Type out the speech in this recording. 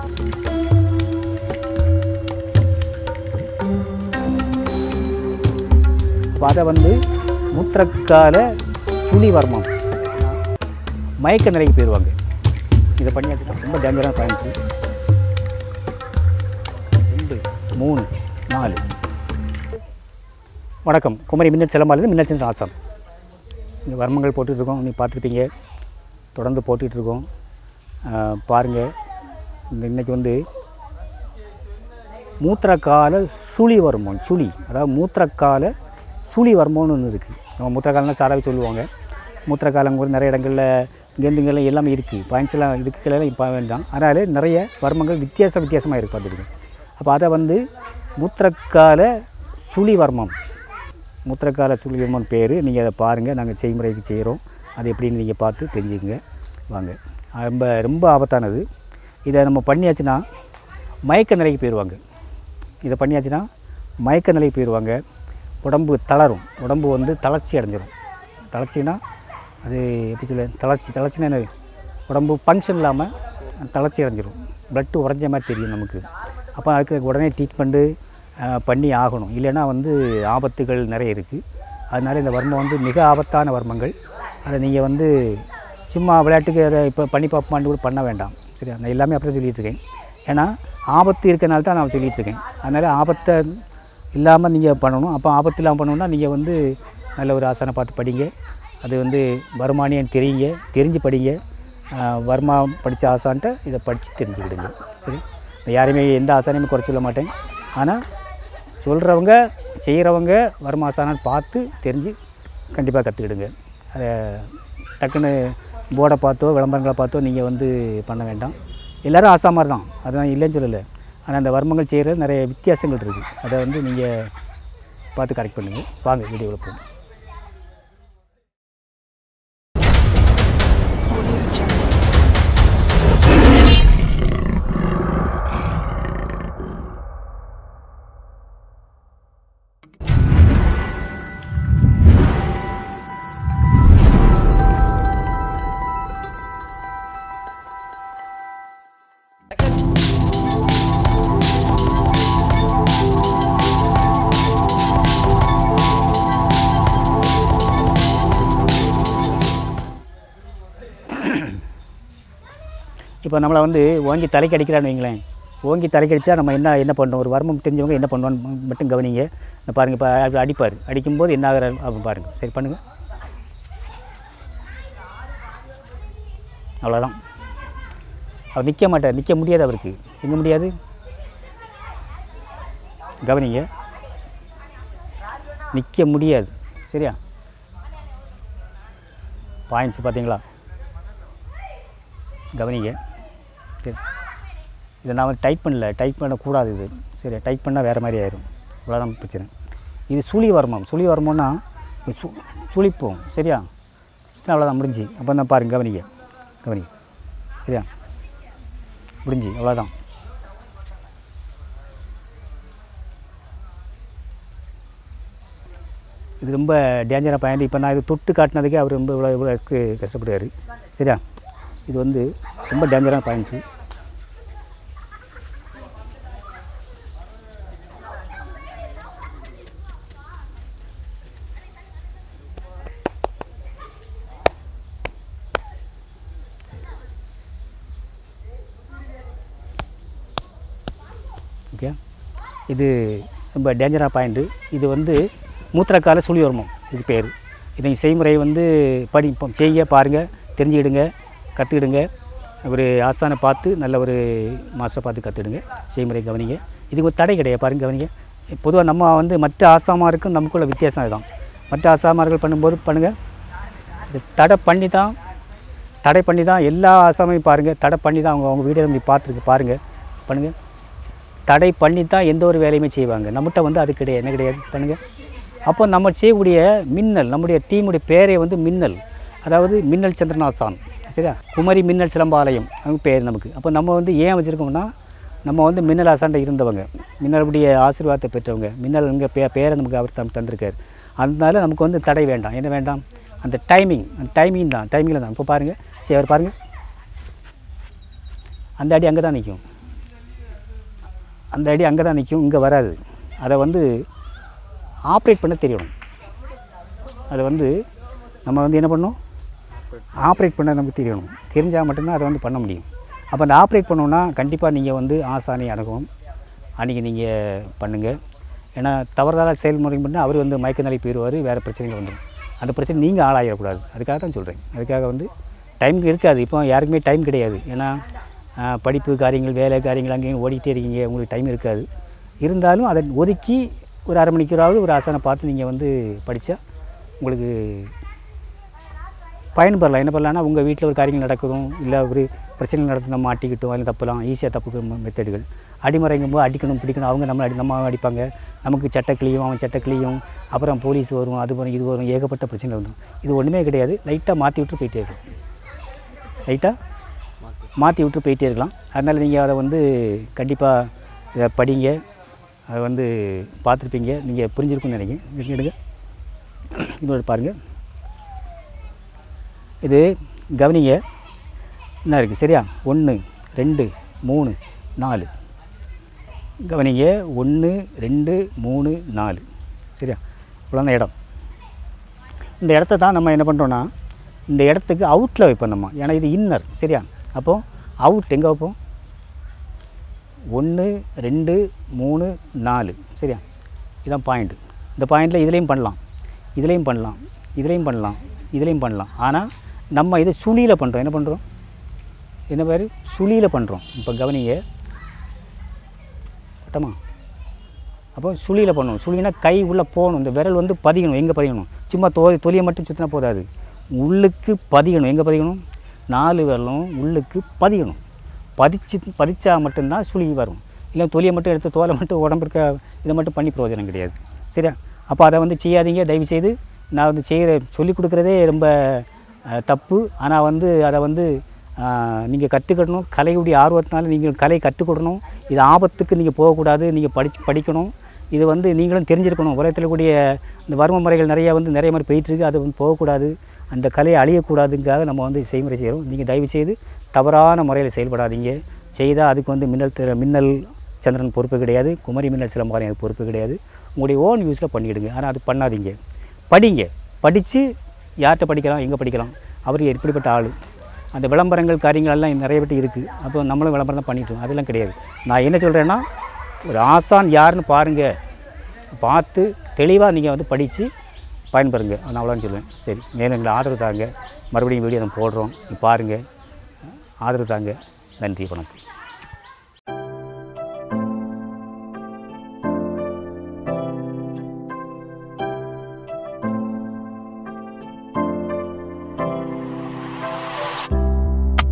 அப்போ அதை வந்து மூத்திரக்கால சுழிவர்மம் மயக்க நிலைக்கு போயிடுவாங்க இதை பண்ணியாச்சுன்னா ரொம்ப டேஞ்சரான பாயிண்ட்ஸு ரெண்டு மூணு நாலு வணக்கம் குமரி மின்னல் சிலம்பாலேருந்து மின்னல் சந்திரன் ஆசாம் இங்கே வர்மங்கள் போட்டுட்ருக்கோம் நீ பார்த்துருப்பீங்க தொடர்ந்து போட்டுட்ருக்கோம் பாருங்கள் இந்த இன்னைக்கு வந்து மூத்திரக்கால சுழி வர்மம் சுழி அதாவது மூத்திரக்கால சுழி வர்மம்னு ஒன்று இருக்குது நம்ம மூத்திரக்காலம்னா சாராவே சொல்லுவாங்க மூத்திரக்காலம் கூட நிறைய இடங்களில் இங்கேருந்துங்கெல்லாம் எல்லாமே இருக்குது பாயிண்ட்ஸ் எல்லாம் இதுக்கெல்லாம் இப்போ வேண்டாம் அதனால் நிறைய வர்மங்கள் வித்தியாச வித்தியாசமாக இருக்குது பார்த்துருக்கு அப்போ அதை வந்து மூத்திரக்கால சுழி வர்மம் மூத்திரக்கால சுழி வர்மம் பேர் நீங்கள் அதை பாருங்கள் நாங்கள் செய்முறைக்கு செய்கிறோம் அது எப்படின்னு நீங்கள் பார்த்து தெரிஞ்சுக்கங்க வாங்க அது ரொம்ப ரொம்ப ஆபத்தானது இதை நம்ம பண்ணியாச்சுன்னா மயக்க நிலைக்கு போயிடுவாங்க இதை பண்ணியாச்சுன்னா மயக்க நிலைக்கு போயிடுவாங்க உடம்பு தளரும் உடம்பு வந்து தளர்ச்சி அடைஞ்சிரும் தளர்ச்சினா அது எப்படி சொல்ல தளர்ச்சி தளர்ச்சினா என்னது உடம்பு ஃபங்க்ஷன் இல்லாமல் தளர்ச்சி அடைஞ்சிரும் ப்ளட்டு உறைஞ்ச மாதிரி தெரியும் நமக்கு அப்போ அதுக்கு உடனே ட்ரீட்மெண்ட்டு பண்ணி ஆகணும் இல்லைன்னா வந்து ஆபத்துகள் நிறைய இருக்குது அதனால் இந்த வர்மம் வந்து மிக ஆபத்தான வர்மங்கள் அதை நீங்கள் வந்து சும்மா விளையாட்டுக்கு அதை இப்போ பண்ணி பார்ப்போமான்னு கூட பண்ண வேண்டாம் சரியா நான் எல்லாமே அப்படி தான் சொல்லிட்டு இருக்கேன் ஏன்னா ஆபத்து இருக்கனால தான் நான் சொல்லிட்டு இருக்கேன் அதனால் ஆபத்தை இல்லாமல் நீங்கள் பண்ணணும் அப்போ ஆபத்து இல்லாமல் பண்ணணும்னா நீங்கள் வந்து நல்ல ஒரு ஆசனை பார்த்து படிங்க அது வந்து வருமானியன்னு தெரியுங்க தெரிஞ்சு படிங்க ஆஹ் வர்மா படித்த ஆசான்ட்ட இதை படித்து தெரிஞ்சுக்கிடுங்க சரி நான் யாரையுமே எந்த ஆசானையுமே குறை சொல்ல மாட்டேன் ஆனால் சொல்கிறவங்க செய்கிறவங்க வர்மா ஆசானான்னு பார்த்து தெரிஞ்சு கண்டிப்பாக கற்றுக்கிடுங்க அதை டக்குன்னு போர்டை பார்த்தோ விளம்பரங்களை பார்த்தோ நீங்கள் வந்து பண்ண வேண்டாம் எல்லோரும் ஆசாமார் தான் அதான் இல்லைன்னு சொல்லலை ஆனால் அந்த வர்மங்கள் செய்கிறது நிறைய வித்தியாசங்கள் இருக்குது அதை வந்து நீங்கள் பார்த்து கரெக்ட் பண்ணுங்கள் வாங்க வீடியோவில் போகும் இப்போ நம்மளை வந்து ஓங்கி தலைக்கு அடிக்கிறான்னு வைங்களேன் ஓங்கி தலைக்கு அடித்தா நம்ம என்ன என்ன பண்ணோம் ஒரு வர்மம் தெரிஞ்சவங்க என்ன பண்ணுவான்னு மட்டும் கவனிங்க இந்த பாருங்கள் இப்போ அப்படி அடிப்பார் அடிக்கும்போது என்ன ஆகிற அப்போ பாருங்கள் சரி பண்ணுங்கள் அவ்வளோதான் அவர் நிற்க மாட்டார் நிற்க முடியாது அவருக்கு எங்க முடியாது கவனிங்க நிற்க முடியாது சரியா பாயிண்ட்ஸ் பார்த்தீங்களா கவனிங்க சரி இதை நான் வந்து டைப் பண்ணல டைப் பண்ணக்கூடாது இது சரி டைப் பண்ணால் வேறு மாதிரி ஆயிரும் இவ்வளோதான் பிரச்சனை இது சுழி வர்மம் சுழி வர்மம்னா இது சு சுழிப்போம் சரியா அவ்வளோதான் முடிஞ்சு அப்போ தான் பாருங்க கவனிங்க கவனிங்க சரியா முடிஞ்சு அவ்வளோதான் இது ரொம்ப டேஞ்சராக பயந்து இப்போ நான் இது தொட்டு காட்டினதுக்கே அவர் ரொம்ப இவ்வளோ இவ்வளோ ரிஸ்க்கு கஷ்டப்படுவார் சரியா இது வந்து ரொம்ப டேஞ்சரான பாயிண்ட்ஸு ஓகே இது ரொம்ப டேஞ்சரான பாயிண்ட்டு இது வந்து மூத்திரக்கால சுழி வருமம் இதுக்கு பேர் இதை செய்முறை வந்து படி இப்போ செய்ய பாருங்கள் தெரிஞ்சுக்கிடுங்க கற்றுக்கிடுங்க ஒரு ஆசானை பார்த்து நல்ல ஒரு மாஸ்டரை பார்த்து கற்றுக்கிடுங்க செய்முறை கவனிங்க இதுக்கு ஒரு தடை கிடையாது பாருங்க கவனிங்க பொதுவாக நம்ம வந்து மற்ற ஆசாமாருக்கும் நமக்குள்ள வித்தியாசம் இதுதான் மற்ற ஆசாமார்கள் பண்ணும்போது பண்ணுங்கள் இது தடை பண்ணி தான் தடை பண்ணி தான் எல்லா ஆசாமையும் பாருங்கள் தடை பண்ணி தான் அவங்க அவங்க வீடியோ வந்து பார்த்துருக்கு பாருங்கள் பண்ணுங்கள் தடை பண்ணி தான் எந்த ஒரு வேலையுமே செய்வாங்க நம்மகிட்ட வந்து அது கிடையாது என்ன கிடையாது பண்ணுங்கள் அப்போ நம்ம செய்யக்கூடிய மின்னல் நம்முடைய டீமுடைய பேரே வந்து மின்னல் அதாவது மின்னல் சந்திரநாசான் சரியா குமரி மின்னல் சிலம்பாலயம் அவங்க பேர் நமக்கு அப்போ நம்ம வந்து ஏன் வச்சுருக்கோம்னா நம்ம வந்து மின்னல் ஆசாண்ட இருந்தவங்க மின்னலுடைய ஆசீர்வாதத்தை பெற்றவங்க மின்னல் இங்கே பே பேரை நமக்கு அவர் தம் தந்திருக்கார் அதனால நமக்கு வந்து தடை வேண்டாம் என்ன வேண்டாம் அந்த டைமிங் அந்த டைமிங் தான் டைமிங்கில் தான் இப்போ பாருங்கள் சரி அவர் பாருங்கள் அந்த அடி அங்கே தான் நிற்கும் அந்த அடி அங்கே தான் நிற்கும் இங்கே வராது அதை வந்து ஆப்ரேட் பண்ண தெரியணும் அதை வந்து நம்ம வந்து என்ன பண்ணணும் ஆப்ரேட் பண்ண நமக்கு தெரியணும் தெரிஞ்சால் மட்டும்தான் அதை வந்து பண்ண முடியும் அப்போ அந்த ஆப்ரேட் பண்ணோன்னா கண்டிப்பாக நீங்கள் வந்து ஆசானி அணுகும் அன்றைக்கி நீங்கள் பண்ணுங்கள் ஏன்னா தவறுதலாக செயல்முறை பண்ணால் அவர் வந்து மயக்க நிலை போயிடுவார் வேறு பிரச்சனைகள் வந்துடும் அந்த பிரச்சனை நீங்கள் ஆளாகிடக்கூடாது அதுக்காக தான் சொல்கிறேன் அதுக்காக வந்து டைம் இருக்காது இப்போ யாருக்குமே டைம் கிடையாது ஏன்னா ஆஹ், படிப்பு காரியங்கள் வேலை காரியங்கள் அங்கேயும் ஓடிக்கிட்டே இருக்கீங்க உங்களுக்கு டைம் இருக்காது இருந்தாலும் அதை ஒதுக்கி ஒரு அரை மணிக்கூறாவது ஒரு ஆசானை பார்த்து நீங்கள் வந்து படித்தா உங்களுக்கு பயன்பெறலாம் என்ன பண்ணலாம்னா உங்கள் வீட்டில் ஒரு காரியங்கள் நடக்குதும் இல்லை ஒரு பிரச்சனை நடந்து நம்ம மாட்டிக்கிட்டோம் அதில் தப்பலாம் ஈஸியாக தப்புக்கு மெத்தடுகள் அடிமறைங்கும் போது அடிக்கணும் பிடிக்கணும் அவங்க நம்ம அடி நம்ம அடிப்பாங்க நமக்கு சட்டை கிளியும் அவன் சட்டை கிளியும் அப்புறம் போலீஸ் வரும் அது வரும் இது வரும் ஏகப்பட்ட பிரச்சனை வந்துடும் இது ஒன்றுமே கிடையாது லைட்டாக மாற்றி விட்டு போயிட்டே இருக்கும் ரைட்டாக மாற்றி விட்டு போயிட்டே இருக்கலாம் அதனால் நீங்கள் அதை வந்து கண்டிப்பாக இதை படிங்க அதை வந்து பார்த்துருப்பீங்க நீங்கள் புரிஞ்சிருக்கும்னு நினைக்கிறேன் இங்க எடுங்க இன்னொரு பாருங்கள் இது கவனிங்க என்ன இருக்குது சரியா ஒன்று ரெண்டு மூணு நாலு கவனிங்க ஒன்று ரெண்டு மூணு நாலு சரியா இவ்வளோ இடம் இந்த இடத்த தான் நம்ம என்ன பண்ணுறோன்னா இந்த இடத்துக்கு அவுட்டில் வைப்போம் நம்ம ஏன்னா இது இன்னர் சரியா அப்போது அவுட் எங்கே வைப்போம் ஒன்று ரெண்டு மூணு நாலு சரியா இதான் பாயிண்ட் இந்த பாயிண்டில் இதுலேயும் பண்ணலாம் இதுலேயும் பண்ணலாம் இதுலேயும் பண்ணலாம் இதுலேயும் பண்ணலாம் ஆனால் நம்ம இதை சுழியில் பண்ணுறோம் என்ன பண்ணுறோம் என்ன பேர் சுழியில் பண்ணுறோம் இப்போ கவனிங்க பட்டமா அப்போ சுழியில் பண்ணணும் சுழினா கை உள்ளே போகணும் இந்த விரல் வந்து பதியணும் எங்கே பதியணும் சும்மா தோ தொலியை மட்டும் சுற்றினா போதாது உள்ளுக்கு பதியணும் எங்கே பதியணும் நாலு விரலும் உள்ளுக்கு பதியணும் பதிச்சு பதிச்சா மட்டும்தான் சுழி வரும் இல்லை தொலியை மட்டும் எடுத்து தோலை மட்டும் உடம்பு இருக்க இதை மட்டும் பண்ணி பிரயோஜனம் கிடையாது சரியா அப்போ அதை வந்து செய்யாதீங்க தயவு செய்து நான் வந்து செய்கிற சொல்லிக் கொடுக்குறதே ரொம்ப அஹ், தப்பு ஆனால் வந்து அதை வந்து நீங்கள் கற்றுக்கணும் கலையுடைய ஆர்வத்தினால நீங்கள் கலை கற்றுக்கொடணும் இது ஆபத்துக்கு நீங்கள் போகக்கூடாது நீங்கள் படிச்சு படிக்கணும் இது வந்து நீங்களும் தெரிஞ்சிருக்கணும் உலகத்தில் கூடிய இந்த வர்ம முறைகள் நிறைய வந்து நிறைய மாதிரி போயிட்டுருக்கு அது வந்து போகக்கூடாது அந்த கலையை அழியக்கூடாதுங்காக நம்ம வந்து செய்முறை செய்கிறோம் நீங்கள் தயவு செய்து தவறான முறையில் செயல்படாதீங்க செய்தால் அதுக்கு வந்து மின்னல் திற மின்னல் சந்திரன் பொறுப்பு கிடையாது குமரி மின்னல் சிலம்பாரம் அது பொறுப்பு கிடையாது உங்களுடைய ஓன் யூஸில் பண்ணிவிடுங்க ஆனால் அது பண்ணாதீங்க படிங்க படித்து யார்கிட்ட படிக்கலாம் எங்கே படிக்கலாம் அவர் எப்படிப்பட்ட ஆள் அந்த விளம்பரங்கள் காரியங்கள் எல்லாம் நிறைய பேர் இருக்குது அப்போ நம்மளும் விளம்பரம் தான் பண்ணிட்டு இருக்கோம். அதெல்லாம் கிடையாது நான் என்ன சொல்கிறேன்னா ஒரு ஆசான் யாருன்னு பாருங்கள் பார்த்து தெளிவாக நீங்கள் வந்து படித்து பயன்பெறுங்க நான் அவ்வளோன்னு சொல்லுவேன் சரி மேலும் எங்களை ஆதரவு தாங்க மறுபடியும் வீடியோ நம்ம போடுறோம் நீ பாருங்கள் ஆதரவு தாங்க நன்றி வணக்கம்